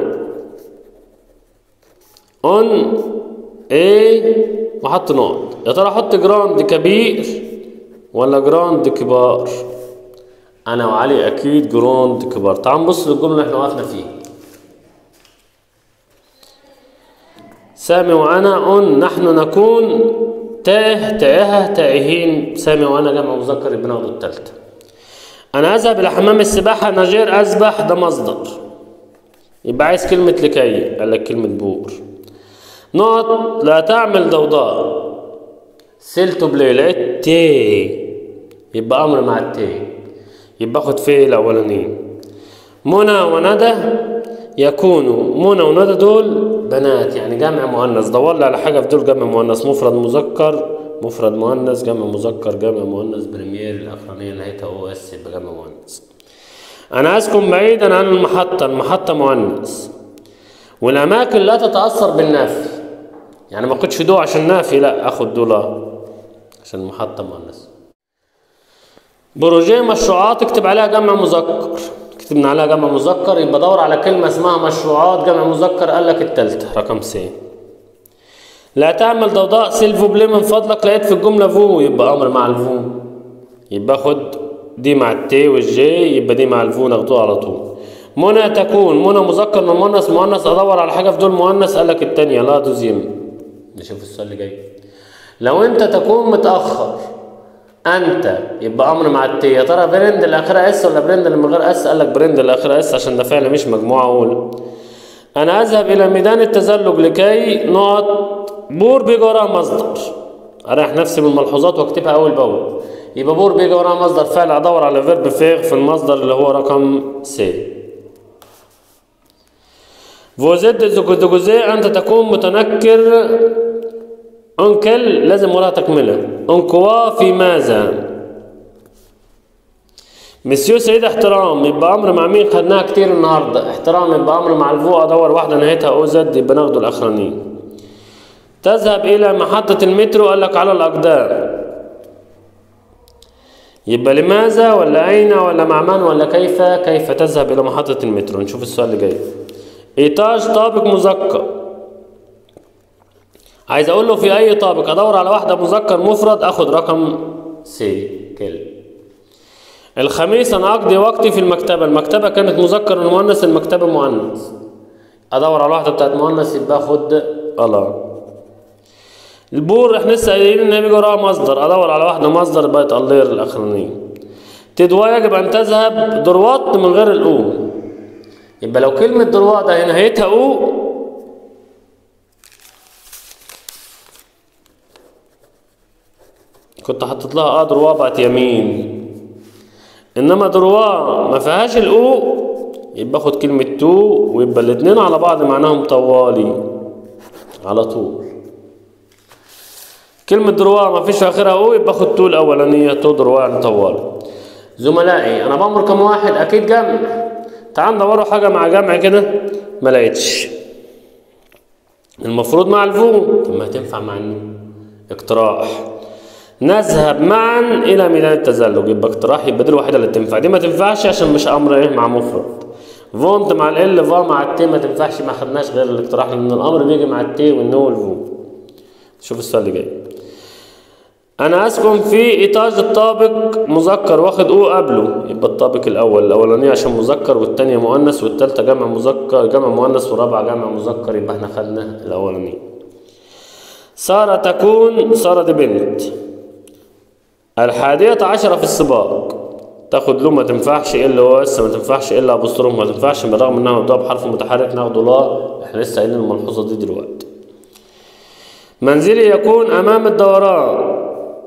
أن إيه وحط نقط يا ترى أحط جراند كبير ولا جراند كبار أنا وعلي أكيد جراند كبار تعال نبص للجملة اللي إحنا وقفنا فيها سامي وأنا أن نحن نكون تاه تائهة تائهين سامي وأنا جمع مذكر يبقى ناخد التالتة أنا أذهب إلى حمام السباحة نجير أسبح ده مصدر يبقى عايز كلمة لكي قال لك كلمة بور نقط لا تعمل ضوضاء سلت بلي لقيت تي يبقى أمر مع التي يبقى أخد فيه الأولانيين منى وندى يكونوا منى وندى دول بنات يعني جمع مؤنث دور لي على حاجه في دول جمع مؤنث مفرد مذكر مفرد مؤنث جمع مذكر جمع مؤنث بريمير الاخرانيه نهايتها او اس يبقى جمع مؤنث انا اسكن بعيدا عن المحطه المحطه مؤنث والاماكن لا تتاثر بالنفي يعني ما اخدش دو عشان نافي لا اخد دو لا عشان محطة مؤنث بروجيه مشروعات اكتب عليها جمع مذكر كتبنا عليها جمع مذكر يبقى دور على كلمة اسمها مشروعات جمع مذكر قال لك التالتة رقم سي لا تعمل ضوضاء سيلفو بلي من فضلك لقيت في الجملة فو يبقى أمر مع الفو يبقى خد دي مع التي والجي يبقى دي مع الفو ناخدوها على طول منى تكون منى مذكر من مؤنث مؤنث ادور على حاجه في دول مؤنث قال لك التانية لا تزيم نشوف السؤال اللي جاي لو انت تكون متاخر انت يبقى امر مع التي يا ترى برند اللي اخرها اس ولا برند اللي من غير اس قال لك برند اللي اخرها اس عشان ده فعل مش مجموعه اولى انا اذهب الى ميدان التزلج لكي نقط بور بيجي وراها مصدر اريح نفسي من الملحوظات واكتبها اول باول يبقى بور بيجي وراها مصدر فعل ادور على فيرب فيغ في المصدر اللي هو رقم سي فوزيد زوجوزي أنت تكون متنكر أنكل لازم وراها تكملة أنكوا في ماذا مسيو سيد احترام يبقى أمر مع مين خدناها كتير النهاردة احترام يبقى أمر مع الفو أدور واحدة نهايتها أو زد يبقى ناخده الأخرانيين تذهب إلى محطة المترو قال لك على الأقدام يبقى لماذا ولا أين ولا مع من ولا كيف كيف تذهب إلى محطة المترو نشوف السؤال اللي جاي إيتاج طابق مذكر عايز أقول له في أي طابق أدور على واحدة مذكر مفرد أخد رقم سي كل الخميس أنا أقضي وقتي في المكتبة المكتبة كانت مذكر ومؤنث المكتبة مؤنث أدور على واحدة بتاعت مؤنث يبقى أخد الله البور احنا لسه قايلين ان بيجي وراها مصدر ادور على واحده مصدر يبقى يتقلير الاخرانيه تدوى يجب ان تذهب دروات من غير الاو يبقى لو كلمه دروات ده نهايتها او كنت حطيت لها اه دروا بقت يمين انما دروا ما فيهاش الاو يبقى اخد كلمه تو ويبقى الاتنين على بعض معناهم طوالي على طول كلمة دروا ما فيش في آخرها أو يبقى خد تو الأولانية تو دروا يعني طوال زملائي أنا بأمر كم واحد أكيد جمع تعال ندوروا حاجة مع جمع كده ما لقيتش المفروض مع الفو طب ما هتنفع مع النون اقتراح نذهب معا إلى ميدان التزلج يبقى اقتراح يبقى دي الوحيدة اللي تنفع دي ما تنفعش عشان مش أمر إيه مع مفرد فونت مع ال فا مع التي ما تنفعش ما خدناش غير الاقتراح لأن الأمر بيجي مع التي والنو والفو شوف السؤال اللي جاي انا اسكن في ايطاج الطابق مذكر واخد او قبله يبقى الطابق الاول الاولانيه عشان مذكر والثانيه مؤنث والثالثه جمع مذكر جمع مؤنث والرابعه جمع مذكر يبقى احنا خدنا الاولانيه سارة تكون سارة دي بنت الحادية عشرة في السباق تاخد له ما تنفعش الا هو بس ما تنفعش الا ابوستروف ما تنفعش بالرغم انها مبدوءه بحرف متحرك ناخده لا احنا لسه قايلين الملحوظه دي دلوقتي منزلي يكون امام الدوران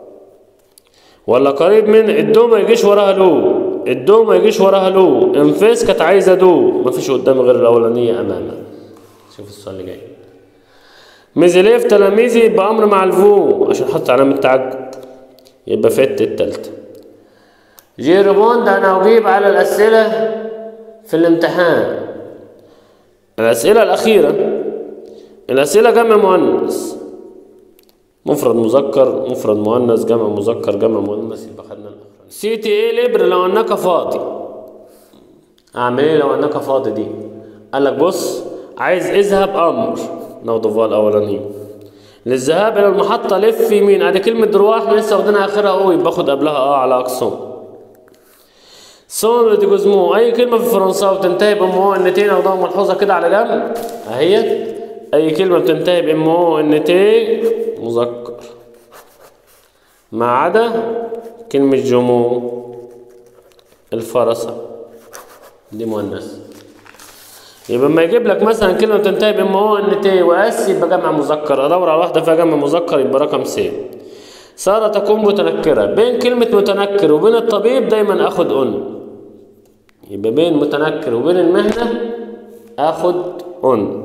ولا قريب من الدو ما يجيش وراها لو الدو ما يجيش وراها لو انفاس كانت عايزه دو ما فيش قدامي غير الاولانيه امامها شوف السؤال اللي جاي ميزيليف تلاميذي يبقى امر مع الفو عشان حط علامه تعجب يبقى فت التالتة جيروبوند انا اجيب على الاسئله في الامتحان الاسئله الاخيره الاسئله جمع مؤنث مفرد مذكر مفرد مؤنث جمع مذكر جمع مؤنث يبقى خدنا الاخراني سي تي ايه لبر لو انك فاضي اعمل ايه لو انك فاضي دي قال لك بص عايز اذهب امر ناخده فوق الاولاني للذهاب الى المحطه لف يمين ادي كلمه درواح احنا لسه واخدينها اخرها او يبقى خد قبلها اه على اقصام سون دي جوزمو اي كلمه في الفرنساوي بتنتهي بام او ان تي ناخدها ملحوظه كده على جنب اهي اي كلمه بتنتهي بام او ان تي مذكر ما عدا كلمة جمو الفرسة دي مؤنث يبقى لما يجيب لك مثلا كلمة بتنتهي بام او ان تي واس يبقى جمع مذكر ادور على واحدة فيها جمع مذكر يبقى رقم سي سارة تكون متنكرة بين كلمة متنكر وبين الطبيب دايما اخد ان يبقى بين متنكر وبين المهنة اخد ان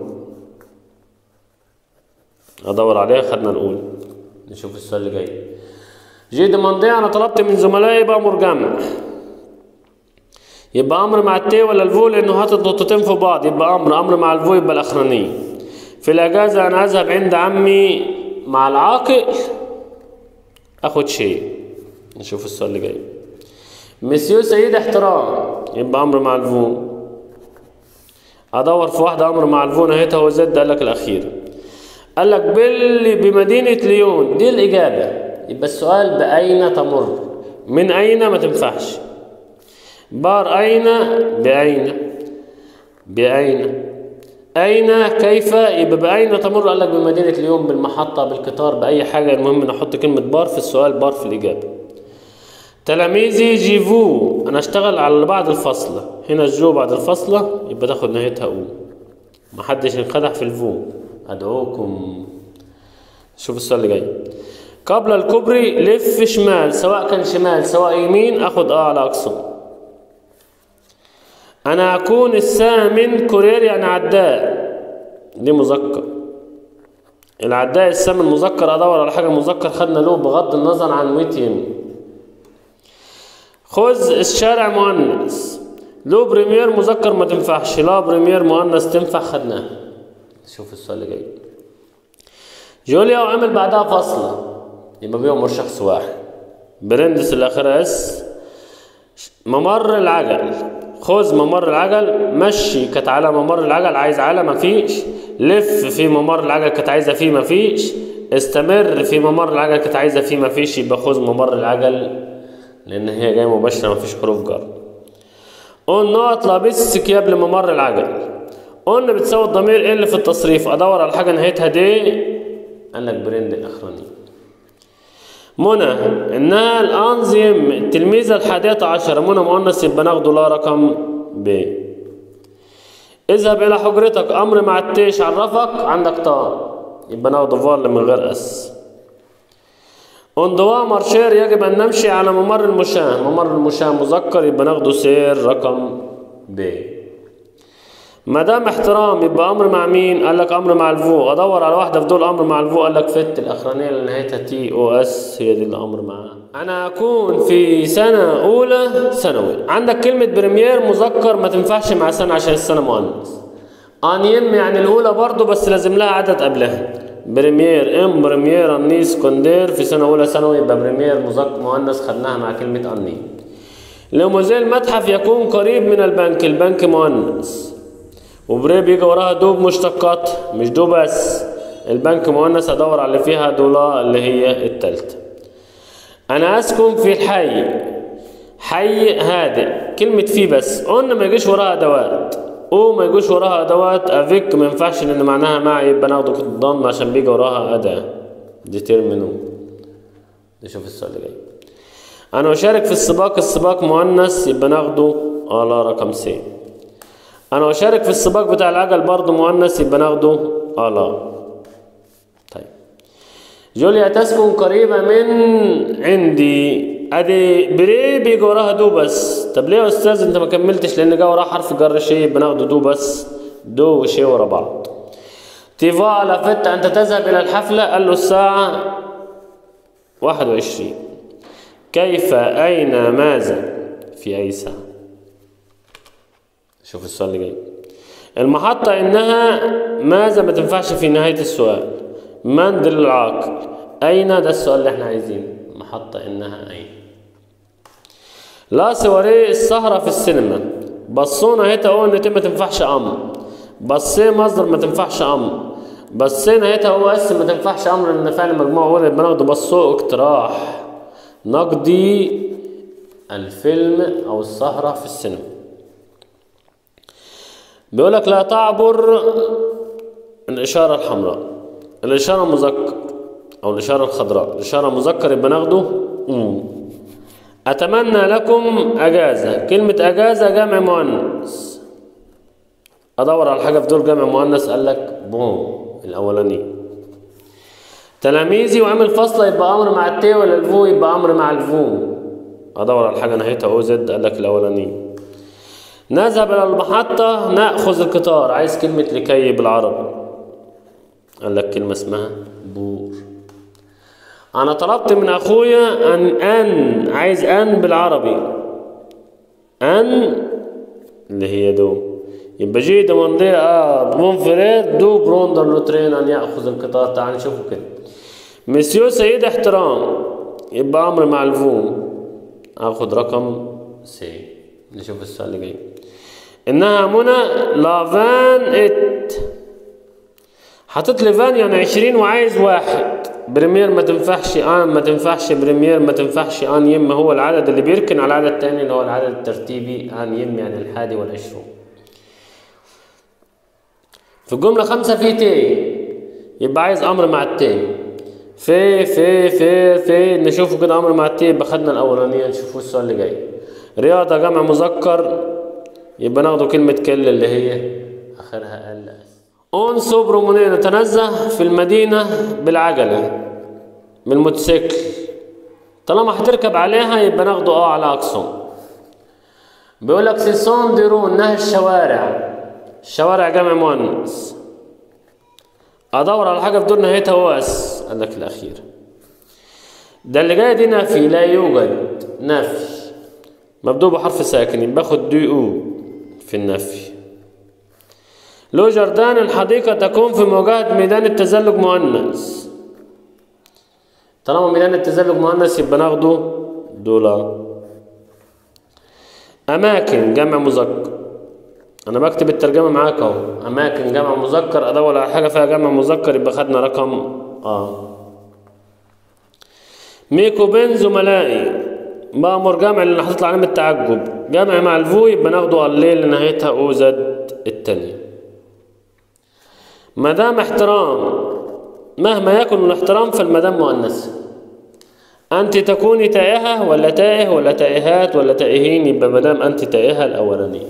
ادور عليها خدنا الاولى نشوف السؤال اللي جاي جي دي انا طلبت من زملائي بامر جمع يبقى امر مع التي ولا الفو لانه حاطط نقطتين في بعض يبقى امر امر مع الفو يبقى الاخرانيه في الاجازه انا اذهب عند عمي مع العاقل اخد شيء نشوف السؤال اللي جاي مسيو سيد احترام يبقى امر مع الفو ادور في واحده امر مع الفو نهايتها هو زد قال لك الاخير قال لك بال بمدينه ليون دي الاجابه يبقى السؤال باين تمر من اين ما تنفعش بار اين باين باين اين كيف يبقى باين تمر قال لك بمدينه ليون بالمحطه بالقطار باي حاجه المهم نحط كلمه بار في السؤال بار في الاجابه تلاميذي جيفو انا اشتغل على بعد الفصلة هنا الجو بعد الفصلة يبقى تاخد نهايتها او محدش ينخدع في الفو ادعوكم شوف السؤال اللي جاي قبل الكوبري لف شمال سواء كان شمال سواء يمين اخد اه على اقصى انا اكون الثامن كورير يعني عداء دي مذكر العداء الثامن مذكر ادور على حاجه مذكر خدنا له بغض النظر عن ويتين خذ الشارع مؤنث لو بريمير مذكر ما تنفعش لا بريمير مؤنث تنفع خدناها شوف السؤال اللي جاي جوليا وعمل بعدها فاصلة يبقى بيهم شخص واحد برندس اللي اخرها اس ممر العجل خذ ممر العجل مشي كانت على ممر العجل عايز على مفيش لف في ممر العجل كانت عايزه فيه مفيش استمر في ممر العجل كانت عايزه فيه مفيش يبقى خذ ممر العجل لان هي جايه مباشره مفيش حروف جر قلنا اطلع بس قبل ممر العجل قلنا بتساوي الضمير ايه اللي في التصريف ادور على حاجه نهايتها دي قال لك برند الاخراني منى انها الانزيم التلميذه الحادية عشر منى مؤنث يبقى ناخده لا رقم ب اذهب الى حجرتك امر مع التيش عرفك عندك طا يبقى ناخده فار من غير اس اندوا مارشير يجب ان نمشي على ممر المشاة ممر المشاة مذكر يبقى ناخده سير رقم ب مدام احترام يبقى امر مع مين قال لك امر مع الفو ادور على واحده في دول امر مع الفو قال لك فت الاخرانيه اللي نهايتها تي او اس هي دي اللي امر معاها انا اكون في سنه اولى ثانوي عندك كلمه بريمير مذكر ما تنفعش مع سنه عشان السنه مؤنث انيم يعني الاولى برضو بس لازم لها عدد قبلها بريمير ام بريمير اني سكندير في سنه اولى ثانوي يبقى بريمير مذكر مؤنث خدناها مع كلمه اني لموزيل المتحف يكون قريب من البنك البنك مؤنث وبري بيجي وراها دوب مشتقات مش دو بس البنك مؤنث ادور على اللي فيها دولار اللي هي التالتة انا اسكن في الحي حي هادئ كلمة في بس قلنا ما يجيش وراها ادوات او ما يجيش وراها ادوات افيك ما ينفعش لان معناها مع يبقى ناخده ضم عشان بيجي وراها اداة ديترمينو نشوف السؤال اللي جاي انا اشارك في السباق السباق مؤنث يبقى ناخده على رقم سي انا اشارك في السباق بتاع العجل برضه مؤنث يبقى ناخده الا طيب جوليا تسكن قريبة من عندي ادي بري بيجي وراها دو بس طب ليه يا استاذ انت ما كملتش لان جا وراها حرف جر شيء يبقى ناخده دو بس دو وشيء ورا بعض تيفا على فت انت تذهب الى الحفلة قال له الساعة واحد وعشرين كيف اين ماذا في اي ساعة شوف السؤال اللي جاي المحطة إنها ماذا ما تنفعش في نهاية السؤال من دل العاقل أين ده السؤال اللي احنا عايزينه محطة إنها أين لا سواري السهرة في السينما بصونا هيتا هو إن ما تنفعش أمر بصي مصدر ما تنفعش أمر بصينا هيتا هو اس ما تنفعش أمر إن فعل مجموعة أولى بناخده بصو اقتراح نقضي الفيلم أو السهرة في السينما بيقول لك لا تعبر الإشارة الحمراء الإشارة مذكر أو الإشارة الخضراء الإشارة مذكر يبقى ناخده أم أتمنى لكم أجازة كلمة أجازة جمع مؤنث أدور على حاجة في دول جمع مؤنث قال لك بوم الأولاني تلاميذي وعمل فصلة يبقى أمر مع التي ولا الفو يبقى أمر مع الفو أدور على حاجة نهايتها أو زد قال لك الأولاني نذهب إلى المحطة نأخذ القطار عايز كلمة لكي بالعربي قال لك كلمة اسمها بور أنا طلبت من أخويا أن أن عايز أن بالعربي أن اللي هي دو يبقى جي دماندي آه بون فريد دو بروندر لوترين أن يأخذ القطار تعال نشوفه كده مسيو سيد احترام يبقى أمر مع الفو آخد رقم سي نشوف السؤال اللي جاي إنها منى لافان إت حاطط لي فان يعني عشرين وعايز واحد بريمير ما تنفعش آن ما تنفعش بريمير ما تنفعش آن يم هو العدد اللي بيركن على العدد التاني اللي هو العدد الترتيبي آن يم يعني الحادي والعشرون في الجملة خمسة في تي يبقى عايز أمر مع التي في في في في نشوفه كده أمر مع التي يبقى خدنا الأولانية نشوفه السؤال اللي جاي رياضة جمع مذكر يبقى ناخده كلمة كل اللي هي آخرها ال اس أنصب رومونية نتنزه في المدينة بالعجلة بالموتوسيكل طالما هتركب عليها يبقى ناخده اه على أقصى بيقول لك سيسون ديرو إنها الشوارع الشوارع جمع مؤنث ادور على حاجه في دور نهايتها هو اس قال لك الاخير ده اللي جاي دي نفي لا يوجد نفي مبدوء بحرف ساكن يبقى باخد دي او في النفي لو جردان الحديقه تكون في مواجهه ميدان التزلج مؤنث طالما ميدان التزلج مؤنث يبقى ناخده دولار اماكن جمع مذكر انا بكتب الترجمه معاك اهو اماكن جمع مذكر ادور على حاجه فيها جمع مذكر يبقى خدنا رقم اه ميكو بين زملائي بأمر جمع اللي حاطط له علامه تعجب جمع مع الفو يبقى ناخده الليل اللي نهايتها او زد التانية مدام احترام مهما يكن الاحترام فالمدام مؤنثة أنت تكوني تائهة ولا تائه ولا تائهات ولا تائهين يبقى مدام أنت تائهة الأولانية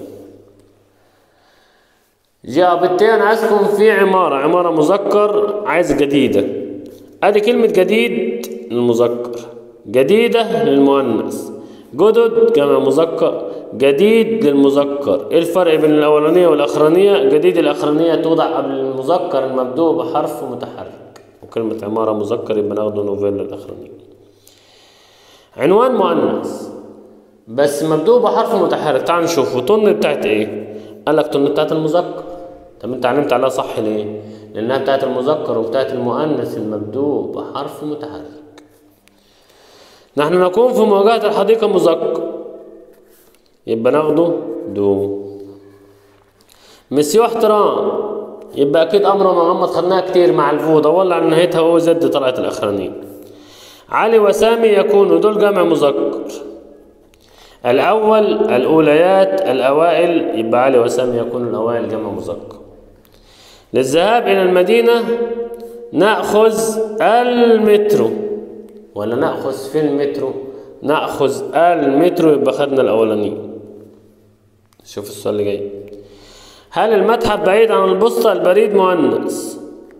جاء بالتين عايزكم في عمارة عمارة مذكر عايز جديدة ادي كلمة جديد للمذكر جديدة للمؤنث جدد جمع مذكر جديد للمذكر ايه الفرق بين الاولانية والاخرانية جديد الاخرانية توضع قبل المذكر المبدوء بحرف متحرك وكلمة عمارة مذكر يبقى ناخده نوفيل الاخرانية عنوان مؤنث بس مبدوء بحرف متحرك تعال نشوف طن بتاعت ايه قال لك طن بتاعت المذكر طب انت علمت عليها صح ليه لانها بتاعت المذكر وبتاعت المؤنث المبدوء بحرف متحرك نحن نكون في مواجهة الحديقة مذكر يبقى ناخده دو مسيو احترام يبقى اكيد امر مغمض خدناها كتير مع الفو دور على نهايتها او زد طلعت الاخرانية علي وسامي يكونوا دول جمع مذكر الأول الأوليات الأوائل يبقى علي وسامي يكون الأوائل جمع مذكر للذهاب إلى المدينة نأخذ المترو ولا نأخذ في المترو نأخذ المترو يبقى خدنا الأولاني شوف السؤال اللي جاي هل المتحف بعيد عن البسطة البريد مؤنث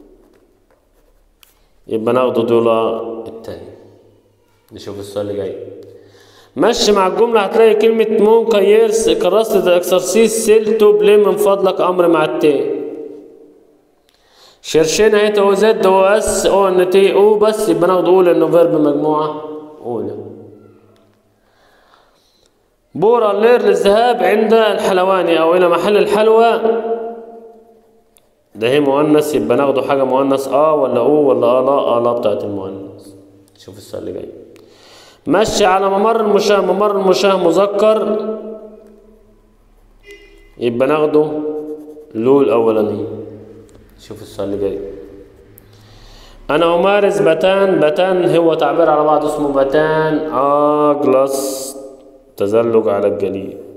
يبقى ناخده دولار التاني نشوف السؤال اللي جاي مشي مع الجملة هتلاقي كلمة مون كيرس كراسة الاكسرسيس سيلتو بلي من فضلك أمر مع التي شرشين اهي او زد او اس او ان تي او بس يبقى ناخد اولى انه فيرب مجموعة اولى بورا اللير للذهاب عند الحلواني او الى محل الحلوى ده هي مؤنث يبقى ناخده حاجة مؤنث اه ولا او ولا اه لا اه لا بتاعت المؤنث شوف السؤال اللي جاي مشي على ممر المشاة ممر المشاة مذكر يبقى ناخده له الأولاني شوف السؤال اللي جاي أنا أمارس بتان بتان هو تعبير على بعض اسمه بتان أجلس تزلج على الجليد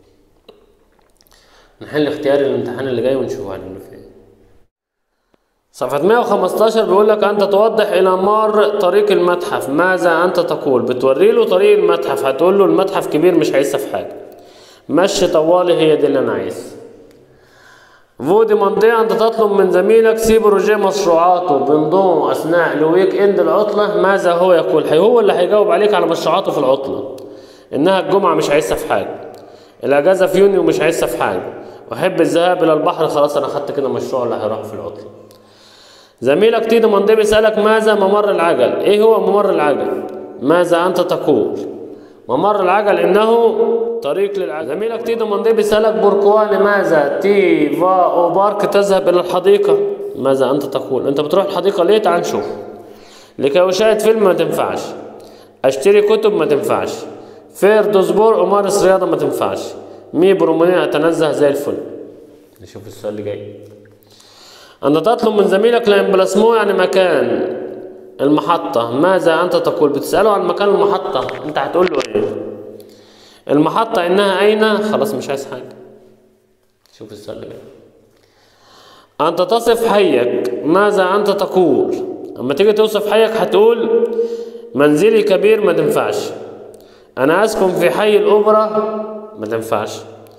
نحل اختياري الامتحان اللي جاي ونشوف هنعمل فين صفحة 115 بيقول لك أنت توضح إلى مار طريق المتحف ماذا أنت تقول بتوري له طريق المتحف هتقول له المتحف كبير مش هيسا في حاجة مشي طوالي هي دي اللي أنا عايزها فودي ماندي أنت تطلب من زميلك سي بروجيه مشروعاته بنضم أثناء الويك إند العطلة ماذا هو يقول هي هو اللي هيجاوب عليك على مشروعاته في العطلة إنها الجمعة مش هيسا في حاجة الأجازة في يونيو مش هيسا في حاجة أحب الذهاب إلى البحر خلاص أنا خدت كده مشروع اللي هيروح في العطلة زميلك تيدو مندي بيسألك ماذا ممر العجل ايه هو ممر العجل ماذا انت تقول ممر العجل انه طريق للعجل زميلك تيدو مندي بيسألك بوركوا لماذا تي فا او بارك تذهب الى الحديقة ماذا انت تقول انت بتروح الحديقة ليه تعال نشوف لكي أشاهد فيلم ما تنفعش اشتري كتب ما تنفعش فير دوزبور امارس رياضه ما تنفعش مي برومونين اتنزه زي الفل نشوف السؤال اللي جاي أنت تطلب من زميلك لإمبلاسمو يعني مكان المحطة ماذا أنت تقول بتسأله عن مكان المحطة أنت هتقول له إيه المحطة إنها أين خلاص مش عايز حاجة شوف السؤال اللي جاي أنت تصف حيك ماذا أنت تقول أما تيجي توصف حيك هتقول منزلي كبير ما تنفعش أنا أسكن في حي الأوبرا ما تنفعش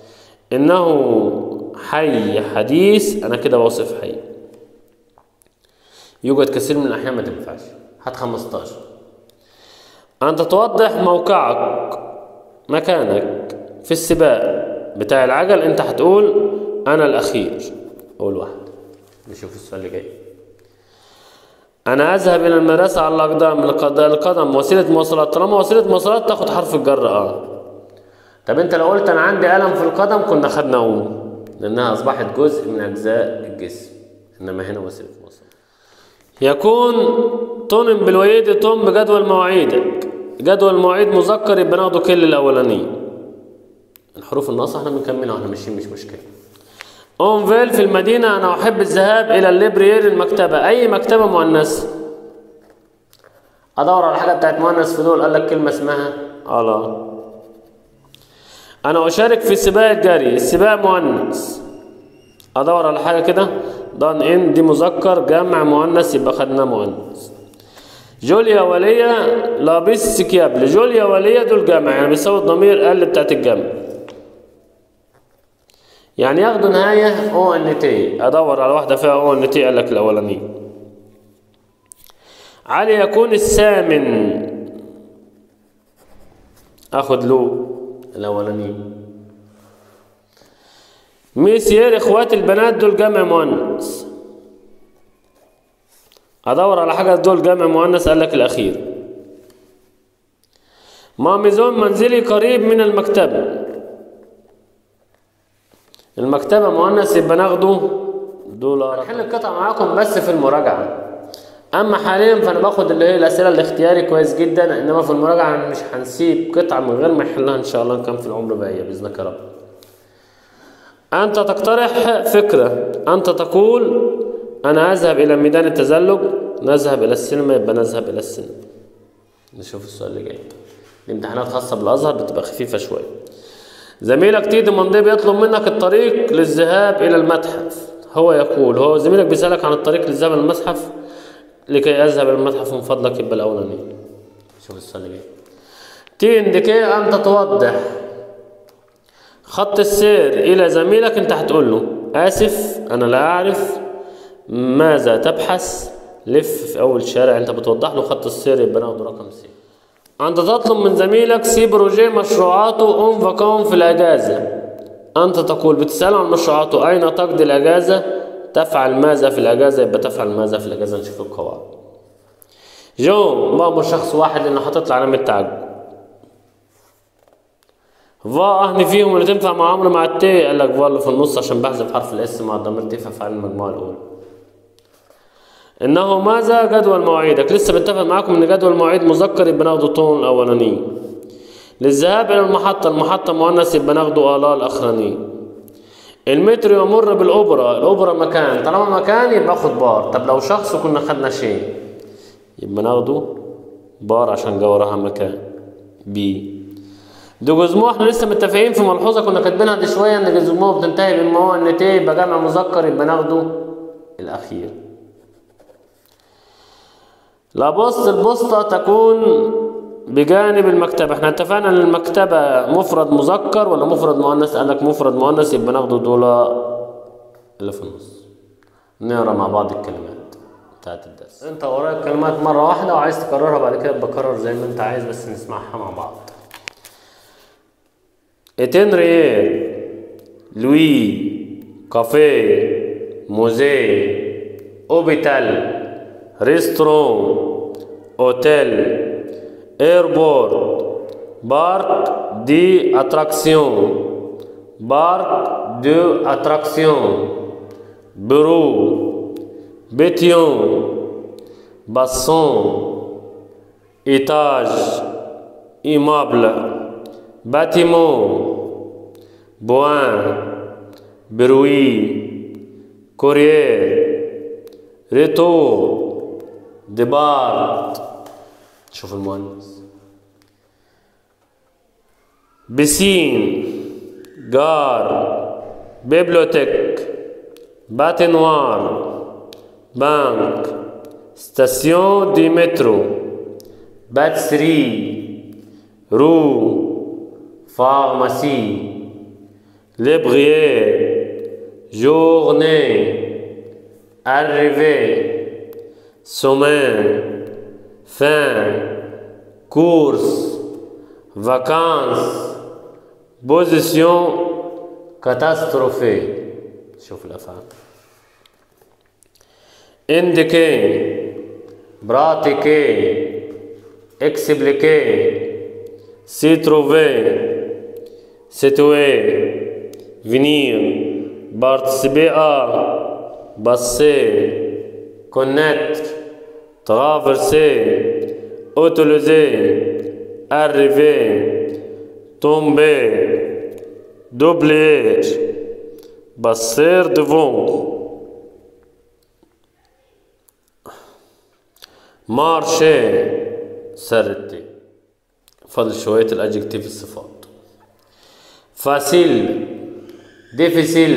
إنه حي حديث أنا كده بوصف حي يوجد كثير من الأحيان ما تنفعش هات 15 أنت توضح موقعك مكانك في السباق بتاع العجل أنت هتقول أنا الأخير أول واحد نشوف السؤال اللي جاي أنا أذهب إلى المدرسة على الأقدام القد- القدم وسيلة مواصلات طالما وسيلة مواصلات تاخد حرف الجر أه طب أنت لو قلت أنا عندي ألم في القدم كنا خدنا أم لأنها أصبحت جزء من أجزاء الجسم إنما هنا وسيلة مواصلات يكون طن بالويد طن بجدول مواعيدك جدول مواعيد مذكر يبقى ناخده كل الأولانية الحروف الناقصة احنا بنكملها واحنا ماشيين مش مشكلة اونفيل في المدينة أنا أحب الذهاب إلى الليبرير المكتبة أي مكتبة مؤنثة أدور على حاجة بتاعت مؤنث في دول قال لك كلمة اسمها الله أنا أشارك في سباق الجري السباق مؤنث أدور على حاجة كده دان إن دي مذكر جمع مؤنث يبقى خدنا مؤنث جوليا وليا لابس كيابل جوليا وليا دول جمع يعني بيساوي الضمير ال بتاعت الجمع يعني ياخدوا نهاية او ان تي ادور على واحدة فيها او ان تي قال لك الاولانية علي يكون الثامن اخد له الاولانية ميسير اخوات البنات دول جمع مؤنث ادور على حاجة دول جمع مؤنث قال لك الاخير ماميزون منزلي قريب من المكتبة المكتبة مؤنث يبقى ناخده دولار هنحل القطعة معاكم بس في المراجعة أما حاليا فأنا باخد اللي هي الأسئلة الاختياري كويس جدا إنما في المراجعة مش هنسيب قطعة من غير ما يحلها إن شاء الله إن كان في العمر باقية بإذنك يا رب أنت تقترح فكرة أنت تقول أنا أذهب إلى ميدان التزلج نذهب إلى السينما يبقى نذهب إلى السينما نشوف السؤال اللي جاي الامتحانات خاصة بالأزهر بتبقى خفيفة شوية زميلك تيدي مندي بيطلب منك الطريق للذهاب إلى المتحف هو يقول هو زميلك بيسألك عن الطريق للذهاب إلى المتحف لكي أذهب إلى المتحف من فضلك يبقى الأولاني شوف السؤال اللي جاي تين لكي أنت توضح خط السير إلى زميلك أنت هتقول له آسف أنا لا أعرف ماذا تبحث لف في أول شارع أنت بتوضح له خط السير يبقى ناخده رقم سي أنت تطلب من زميلك سي بروجي مشروعاته أون فاكون في الأجازة أنت تقول بتسأله عن مشروعاته أين تقضي الأجازة تفعل ماذا في الأجازة يبقى تفعل ماذا في الأجازة نشوف القواعد جو بأمر شخص واحد لأنه هتطلع علامة تعجب فا أهني فيهم اللي تنفع مع عمرو مع التي قال لك فا اللي في النص عشان بحذف حرف الاس مع الضمير تي ففعل المجموعة الأولى إنه ماذا جدول مواعيدك لسه متفق معاكم إن جدول مواعيد مذكر يبقى ناخده طون الأولاني للذهاب إلى المحطة المحطة مؤنث يبقى ناخده آلاء الأخراني المترو يمر بالأوبرا الأوبرا مكان طالما مكان يبقى آخد بار طب لو شخص كنا خدنا شيء يبقى ناخده بار عشان جوهرها مكان بي دي جزمو احنا لسه متفقين في ملحوظه كنا كاتبينها دي شويه ان جزمو بتنتهي بالما هو ان تي يبقى جمع مذكر يبقى ناخده الاخير لا بص البسطة تكون بجانب المكتبة احنا اتفقنا ان المكتبة مفرد مذكر ولا مفرد مؤنث قال لك مفرد مؤنث يبقى ناخده دول اللي في النص نقرا مع بعض الكلمات بتاعت الدرس انت وراك الكلمات مرة واحدة وعايز تكررها بعد كده بكرر زي ما انت عايز بس نسمعها مع بعض اتين ريال لوي كافيه موزي اوبيتال ريستورون اوتيل ايربورت بارك دي اتراكسيون بارك دو اتراكسيون برو بيتيون باسون ايتاج immeuble bâtiment point bruit courrier retour départ شوف المؤنث بسين جار بيبليوتيك باتينوار بانك ستاسيون دي مترو باتسري رو فارماسي ليبريير journée arrivée semaine fin course vacances position catastrophée شوف الأفعال indiquer pratiquer expliquer s'y trouver situer venir participer à passer connaître traverser utiliser arriver tomber doubler passer devant marcher سردي فضل شوية الأدجكتيف الصفات فاسيل ديفيسيل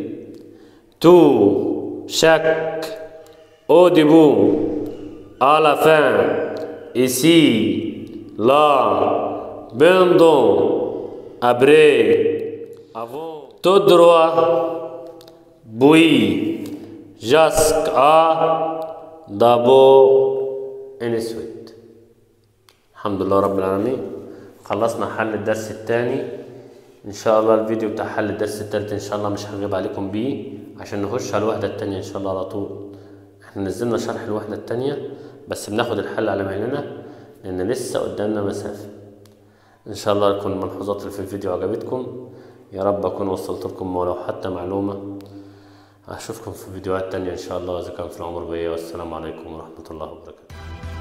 تو شك au début à la fin ici là pendant après avant tout droit puis jusqu'à d'abord انسود الحمد لله رب العالمين خلصنا حل الدرس الثاني ان شاء الله الفيديو بتاع حل الدرس الثالث ان شاء الله مش هغيب عليكم بيه عشان نخش على الوحده الثانيه ان شاء الله على طول احنا نزلنا شرح الوحده الثانيه بس بناخد الحل على مهلنا لان لسه قدامنا مسافه ان شاء الله تكون الملحوظات اللي في الفيديو عجبتكم يا رب اكون وصلت لكم ولو حتى معلومه اشوفكم في فيديوهات تانية ان شاء الله اذا كان في العمر بيا والسلام عليكم ورحمه الله وبركاته